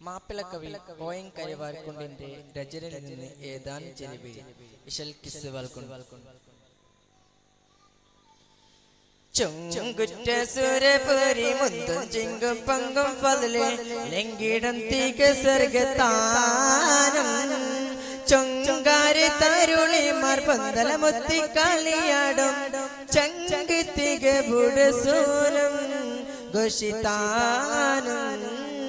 മാപ്പിളക്കവി ഓയൻ കരിവാർക്കുണ്ടിന്റെ രചനയിൽ നിന്ന് ഏതാനും ചെരുവേ ഇശൽ കിസ് വാൽക്കൊണ്ട് ചൊങ്കുറ്റ സുരപുരി മുന്തും ചിങ്കും പങ്കും പതിലെ ലങ്കിടം തീക സ്വർഗത്താനം ചൊങ്കാരി തരുളിമാർ പന്തല മുത്തി കളിയാടും ചങ്ക് തിക ബുഡസൂനം ഘോഷിത്താനം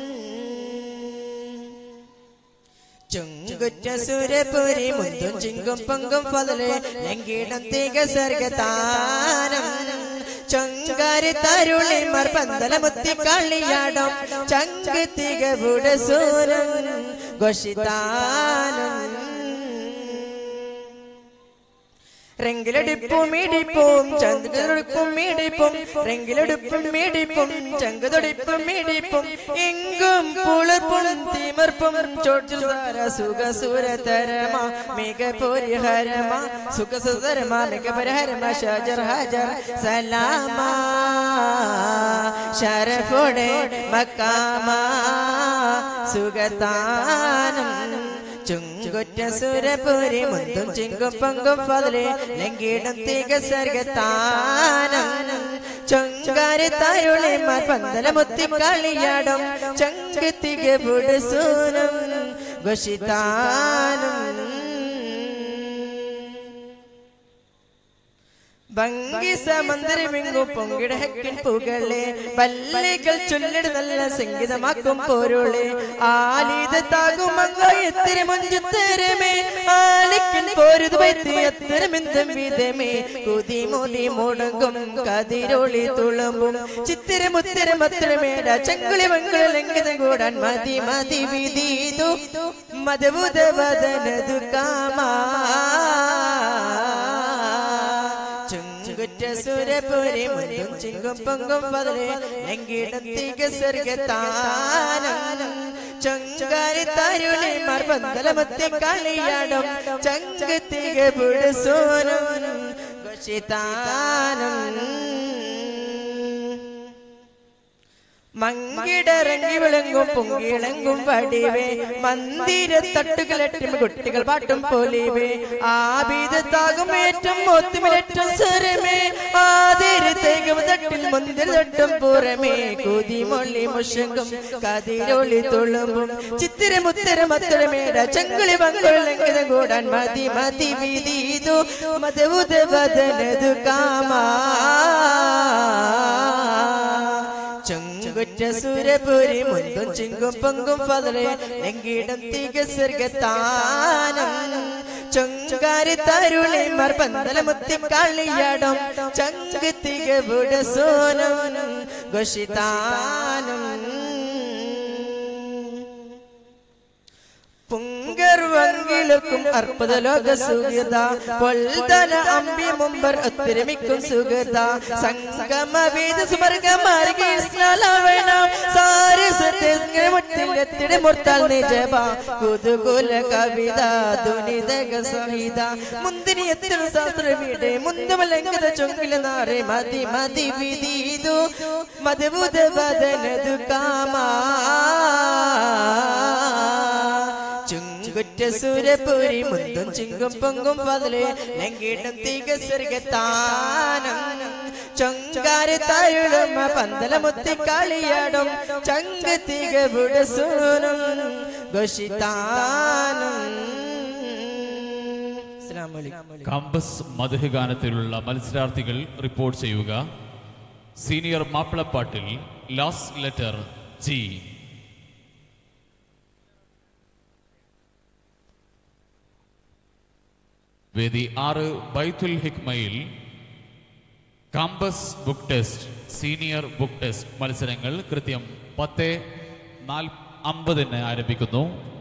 ചുങ്കുറ്റ സുരപുരി മുന്തും ചിങ്കും പങ്കും പതിലെ ലങ്കിടം തീക സ്വർഗത്താനം ചൊങ്കാരി തരുളിമാർ പന്തല മുത്തി കളിയാടും ചങ്ക് തിക ബുഡസൂനം ഘോഷിത്താനം റെങ്കിലടിപ്പും ഇടിപ്പും ചന്ദ്രതൊടിപ്പും ഇടിപ്പും റെങ്കിലടുപ്പും ഇടിപ്പും ചങ്കുതൊടിപ്പും ഇടിപ്പും എങ്കും പുളർപ്പും തിമർപ്പും ചോട്ടുസാര സുഖസുരതരമ മിക പരിഹരമ സുഖസുതരമ മിക പരിഹരമ ഷജർ ഹജർ സലാമ ഷരഫുടെ മക്കാമ സുഖത്താനം ചുങ്കുറ്റ സുരപുരി മുന്തും ചിങ്കും പങ്കും പതിലെ ലങ്കിടം തിക സർഗത്താനം ചൊങ്കാരി തരുളിമാർ പന്തല മുത്തി കളിയാടും ചങ്ക് തിക പുടസൂനം ഘോഷിത്താനം ഭംഗിസ മന്ദിരമെങ്ങും പൊങ്കിടഹക്കിൻ പുകളെ വല്ലികൾ ചൊല്ലിട് നല്ല സംഗീതമാക്കും പോരുളെ ആലിതാകും എത്തിരി മുഞ്ചുത്തരമേ ആലിക്കൻ പോരുത് പറ്റി എത്തരമെന്തും വിധമേ കുതി മുതി മുടങ്ങും കതിരൊളി തുളുമ്പും ചിത്തിര മുത്തിര മത്രമേട ചങ്കുളി മംഗള ലംഘിതം കൂടാൻ മതി മതി വിധീതു മതബുധ വദനതു കാമാ ചുങ്കുറ്റ സുരപുരി മുന്നും ചിങ്കും പൊങ്കും പതിലെ ലങ്കിടത്തിക സ്വർഗത്താനം ചങ്കാരി തരുളി മർബന്ധലമത്തി കളിയാടും ചങ്ക് തിക പുടസോനം ഘോഷിത്താനം മങ്കിടറങ്ങി വിളങ്ങും പൊങ്കിളങ്ങും വടിവേ മന്ദിര തട്ടുകളെട്ടും കുട്ടികൾ പാട്ടും പോലിവേ ആബീദത്താകും ഏറ്റവും ഒത്തുമിലേറ്റം സ്വരമേ ആതിരത്തേക്കും തട്ടിൽ മുന്തിര തട്ടും പുറമേ കുതിമൊള്ളി മുഷങ്കും കതിരൊളി തുളുമ്പും ചിത്തിര മുത്തിര മത്തരമേട ചങ്കുളി പങ്കുളങ്കിതം കൂടാൻ മതി മതി വിധീതു മതവുത വദനതു കാമാ ചുങ്കുറ്റ സുരപുരി മുന്തും ചിങ്കും പൊങ്കും പതിലെ ലങ്കിടം തിക സ്വർഗത്താനം ചൊങ്കാരി തരുളി മർബന്ധല മുത്തി കളിയാടും ചങ്ക് തിക ബുടസോനം ഘോഷിത്താനം പുങ്കർവങ്കിലക്കും അർപ്പത ലോക സുഗത പൊൽതന അമ്പി മുമ്പർ ഒത്തിരമിക്കും സുഗത സംഗമ വേദ സുമർഗ മാർഗി സ്നാലവണ സാരി സത്യങ്ങൾ മുട്ടിലെത്തിടെ മുർത്താൽ നിജബ കുതുകുല കവിത ദുനിതക സംഹിത മുന്തിരി എത്തിര ശാസ്ത്രമീടെ മുന്തമലംഘിത ചൊങ്കില നാറെ മതി മതി വിധീതു മധുബുധ വദനതു കാമാ ചുങ്കുറ്റ സുരപുരി മുന്തും ചിങ്കും പൊങ്കും പതിലെ ലങ്കിടം തിക സ്വർഗത്താനം ചൊങ്കാരി തരുളും പന്തല മുത്തി കളിയാടും ചങ്ക് തിക ബുടസൂനം ഘോഷിത്താനം അസ്സലാമു അലൈക്കും കാമ്പസ് മധുഗാനത്തിലുള്ള മത്സരാർത്ഥികൾ റിപ്പോർട്ട് ചെയ്യുക സീനിയർ മാപ്പിളപ്പാട്ടിൽ ലാസ്റ്റ് ലെറ്റർ ജി വേദി ആറ് ബൈത്തുൽ ഹിക്മയിൽ campus book test senior book test മത്സരങ്ങൾ കൃത്യം പത്ത് നാല് അമ്പതിന് ആരംഭിക്കുന്നു